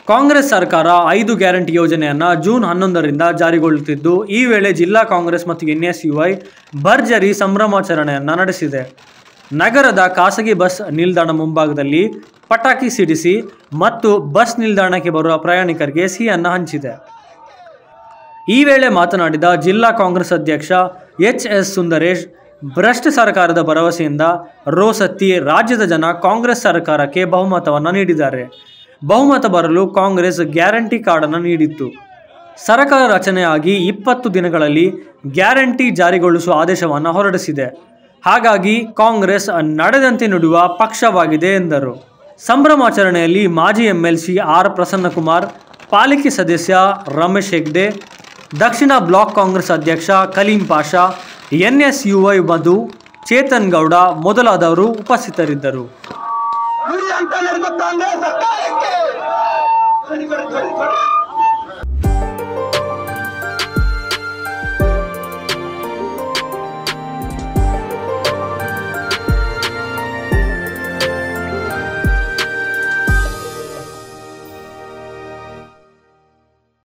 ಕಾಂಗ್ರೆಸ್ ಸರ್ಕಾರ ಐದು ಗ್ಯಾರಂಟಿ ಯೋಜನೆಯನ್ನು ಜೂನ್ ಹನ್ನೊಂದರಿಂದ ಜಾರಿಗೊಳ್ಳುತ್ತಿದ್ದು ಈ ವೇಳೆ ಜಿಲ್ಲಾ ಕಾಂಗ್ರೆಸ್ ಮತ್ತು ಎನ್ಎಸ್ಯುಐ ಭರ್ಜರಿ ಸಂಭ್ರಮಾಚರಣೆಯನ್ನು ನಡೆಸಿದೆ ನಗರದ ಖಾಸಗಿ ಬಸ್ ನಿಲ್ದಾಣ ಮುಂಭಾಗದಲ್ಲಿ ಪಟಾಕಿ ಸಿಡಿಸಿ ಮತ್ತು ಬಸ್ ನಿಲ್ದಾಣಕ್ಕೆ ಬರುವ ಪ್ರಯಾಣಿಕರಿಗೆ ಸಿಹಿಯನ್ನು ಹಂಚಿದೆ ಈ ವೇಳೆ ಮಾತನಾಡಿದ ಜಿಲ್ಲಾ ಕಾಂಗ್ರೆಸ್ ಅಧ್ಯಕ್ಷ ಎಚ್ ಎಸ್ ಸುಂದರೇಶ್ ಭ್ರಷ್ಟ ಸರ್ಕಾರದ ಭರವಸೆಯಿಂದ ರೋಸತ್ತಿ ರಾಜ್ಯದ ಜನ ಕಾಂಗ್ರೆಸ್ ಸರ್ಕಾರಕ್ಕೆ ಬಹುಮತವನ್ನು ನೀಡಿದ್ದಾರೆ ಬಹುಮತ ಬರಲು ಕಾಂಗ್ರೆಸ್ ಗ್ಯಾರಂಟಿ ಕಾರ್ಡನ್ನು ನೀಡಿತ್ತು ಸರ್ಕಾರ ರಚನೆಯಾಗಿ ಇಪ್ಪತ್ತು ದಿನಗಳಲ್ಲಿ ಗ್ಯಾರಂಟಿ ಜಾರಿಗೊಳಿಸುವ ಆದೇಶವನ್ನು ಹೊರಡಿಸಿದೆ ಹಾಗಾಗಿ ಕಾಂಗ್ರೆಸ್ ನಡೆದಂತೆ ನುಡಿಯುವ ಪಕ್ಷವಾಗಿದೆ ಎಂದರು ಸಂಭ್ರಮಾಚರಣೆಯಲ್ಲಿ ಮಾಜಿ ಎಂಎಲ್ಸಿ ಆರ್ ಪ್ರಸನ್ನಕುಮಾರ್ ಪಾಲಿಕೆ ಸದಸ್ಯ ರಮೇಶ್ ಹೆಗ್ಡೆ ದಕ್ಷಿಣ ಬ್ಲಾಕ್ ಕಾಂಗ್ರೆಸ್ ಅಧ್ಯಕ್ಷ ಕಲೀಂ ಪಾಷಾ ಎನ್ಎಸ್ಯುಐ ಮಧು ಚೇತನ್ ಗೌಡ ಮೊದಲಾದವರು ಉಪಸ್ಥಿತರಿದ್ದರು ನುಡಿ ಅಂತ ನಡೆದ ಕಾಂಗ್ರೆಸ್ ಸರ್ಕಾರಕ್ಕೆ